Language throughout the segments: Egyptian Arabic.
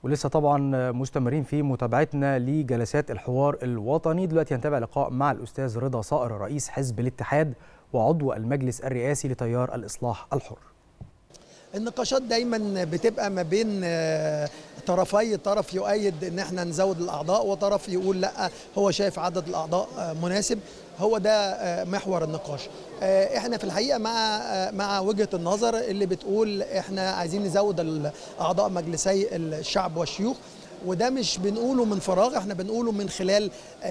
ولسه طبعا مستمرين في متابعتنا لجلسات الحوار الوطني دلوقتي هنتابع لقاء مع الاستاذ رضا صقر رئيس حزب الاتحاد وعضو المجلس الرئاسي لتيار الاصلاح الحر النقاشات دايما بتبقى ما بين طرفي طرف يؤيد ان احنا نزود الاعضاء وطرف يقول لا هو شايف عدد الاعضاء مناسب هو ده محور النقاش احنا في الحقيقه مع مع وجهه النظر اللي بتقول احنا عايزين نزود اعضاء مجلسي الشعب والشيوخ وده مش بنقوله من فراغ احنا بنقوله من خلال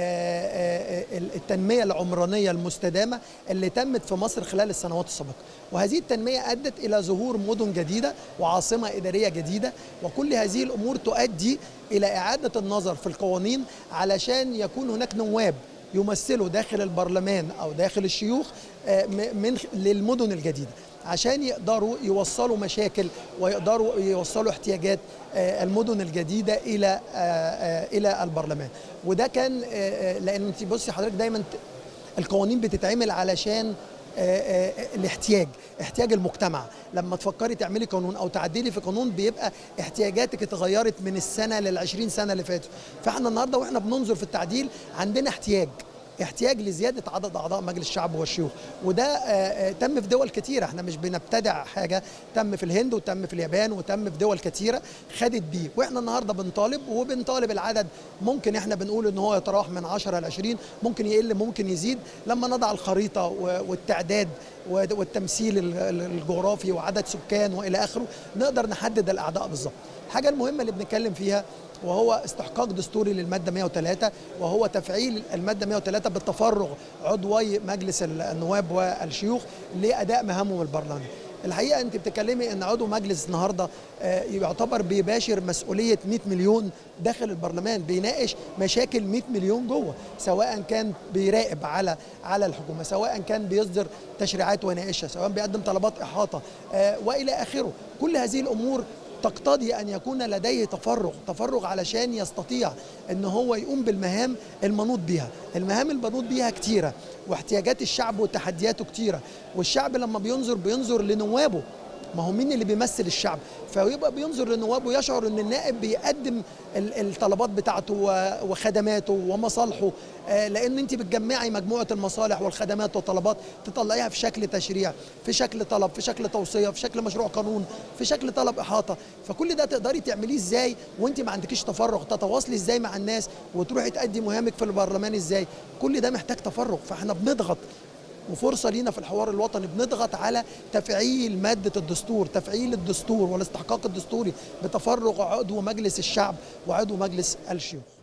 التنمية العمرانية المستدامة اللي تمت في مصر خلال السنوات السابقة وهذه التنمية أدت إلى ظهور مدن جديدة وعاصمة إدارية جديدة وكل هذه الأمور تؤدي إلى إعادة النظر في القوانين علشان يكون هناك نواب يمثلوا داخل البرلمان أو داخل الشيوخ من للمدن الجديدة عشان يقدروا يوصلوا مشاكل ويقدروا يوصلوا احتياجات المدن الجديده الى الى البرلمان وده كان لان انت بصي حضرتك دايما القوانين بتتعمل علشان الاحتياج احتياج المجتمع لما تفكري تعملي قانون او تعدلي في قانون بيبقى احتياجاتك اتغيرت من السنه لل20 سنه اللي فاتوا فاحنا النهارده واحنا بننظر في التعديل عندنا احتياج احتياج لزياده عدد اعضاء مجلس الشعب والشيوخ وده تم في دول كتيره احنا مش بنبتدع حاجه تم في الهند وتم في اليابان وتم في دول كتيره خدت بيه واحنا النهارده بنطالب وبنطالب العدد ممكن احنا بنقول ان هو يتراوح من 10 ل 20 ممكن يقل ممكن يزيد لما نضع الخريطه والتعداد والتمثيل الجغرافي وعدد سكان والى اخره نقدر نحدد الاعضاء بالظبط الحاجه المهمه اللي بنتكلم فيها وهو استحقاق دستوري للماده 103 وهو تفعيل الماده 103 بالتفرغ عضوي مجلس النواب والشيوخ لاداء مهامهم البرلمانيه. الحقيقه انت بتتكلمي ان عضو مجلس النهارده يعتبر بيباشر مسؤوليه 100 مليون داخل البرلمان بيناقش مشاكل 100 مليون جوه سواء كان بيراقب على على الحكومه سواء كان بيصدر تشريعات ويناقشها سواء بيقدم طلبات احاطه والى اخره كل هذه الامور تقتضي ان يكون لديه تفرغ تفرغ علشان يستطيع ان هو يقوم بالمهام المنوط بها المهام المنوط بها كتيره واحتياجات الشعب وتحدياته كتيره والشعب لما بينظر بينظر لنوابه ما هو مين اللي بيمثل الشعب فيبقى بينظر لنوابه يشعر ان النائب بيقدم الطلبات بتاعته وخدماته ومصالحه لان انت بتجمعي مجموعه المصالح والخدمات والطلبات تطلعيها في شكل تشريع في شكل طلب في شكل توصيه في شكل مشروع قانون في شكل طلب احاطه فكل ده تقدري تعمليه ازاي وانت ما عندكيش تفرغ تتواصلي ازاي مع الناس وتروحي تأدي مهامك في البرلمان ازاي كل ده محتاج تفرغ فاحنا بنضغط وفرصه لينا في الحوار الوطني بنضغط على تفعيل ماده الدستور تفعيل الدستور والاستحقاق الدستوري بتفرغ عضو مجلس الشعب وعضو مجلس الشيوخ